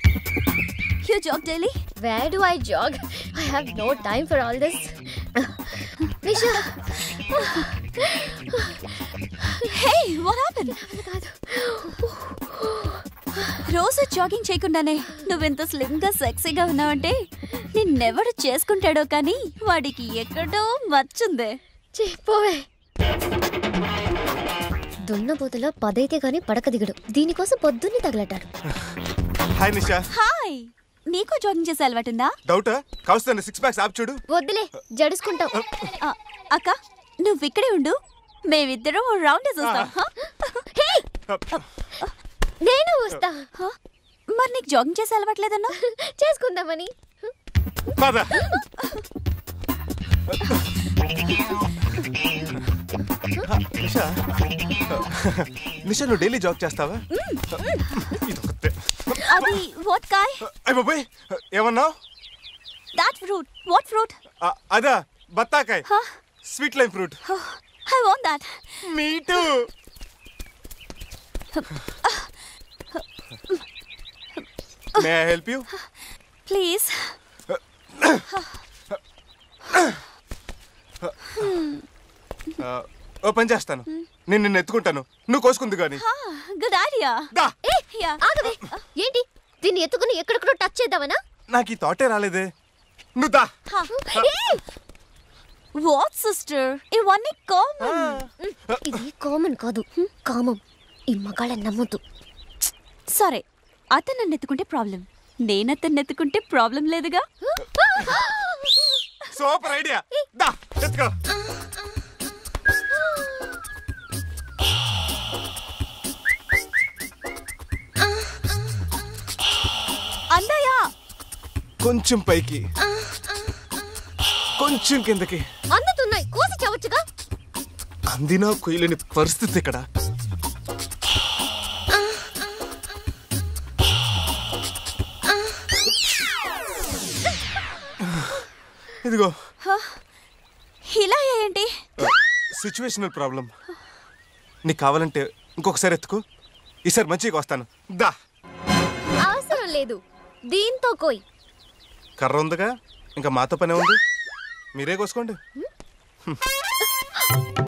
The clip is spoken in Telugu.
You jog daily? Where do I jog? I have no time for all this. Nisha, Hey, what happened? రోజు జాగింగ్ చేయకుండానే నువ్వెంత స్లిమ్ గా సెక్సీగా ఉన్నావంటే నిన్నెవడు చేసుకుంటాడో కానీ వాడికి ఎక్కడో మచ్చుందే చెప్పోవే దున్నపోతులో పదైతే గాని పడక దిగడు దీనికోసం పొద్దున్నే తగలటాడు హాయ్ నిషా హాయ్ నీకు జాగింగ్ చేసే అలవాటుందా డౌటా కౌస్తాను సిక్స్ ప్యాక్స్ ఆప్ చూడు వద్దులే జడుసుకుంటాం ఆ, అక్క నువ్వు ఇక్కడే ఉండు మేమిద్దరం రౌండ్ వేసేస్తాం హ? హే! నేను వస్తా హ? మరి నీకు జాగింగ్ చేసే అలవాట్లేదన్నా చేసుకుందామని పద నిషా నిషా నువ్వు డైలీ జాగ్ చేస్తావా ఇదొకతే అది వాట్ కాయ్ అయ్య బాబాయ్ ఏమన్నావు దాట్ ఫ్రూట్ వాట్ ఫ్రూట్ అదా బత్తాకాయ్ Huh? Sweet lime fruit I want that me too may I help you please ఓ పని చేస్తాను నేను నిన్ను ఎత్తుకుంటాను నువ్వు కోసుకుంది కానీ గుడ్ ఐడియా దా యా ఆగవే ఏంటి దీన్ని ఎత్తుకుని ఎక్కడెక్కడో టచ్ చేద్దామనా నాకు ఈ థాటే రాలేదే నువ్వు దా వాట్ సిస్టర్ ఇవన్నీ కామన్ ఇది కామన్ కాదు కామం ఈ మగాళ్ళని నమ్మొద్దు సరే అతను నన్ను ఎత్తుకుంటే ప్రాబ్లం నేను అతన్ని ఎత్తుకుంటే ప్రాబ్లం లేదుగా సూపర్ ఐడియా దా ఎత్తుకో అందయ్య కొంచెం పైకి కొంచెం కిందకి అందుతున్నాయి కోసి చవచ్చుగా అందినా కొయ్యలేని పరిస్థితి ఇక్కడ ఇదిగో ఇలా ఏంటి సిచ్యువేషనల్ ప్రాబ్లం నీకు కావాలంటే ఇంకొకసారి ఎత్తుకో ఈసారి మంచిగా వస్తాను దా అవసరం లేదు దీంతో కోయి కర్ర ఉందిగా ఇంకా మాతో పనే ఉంది మీరే కోసుకోండి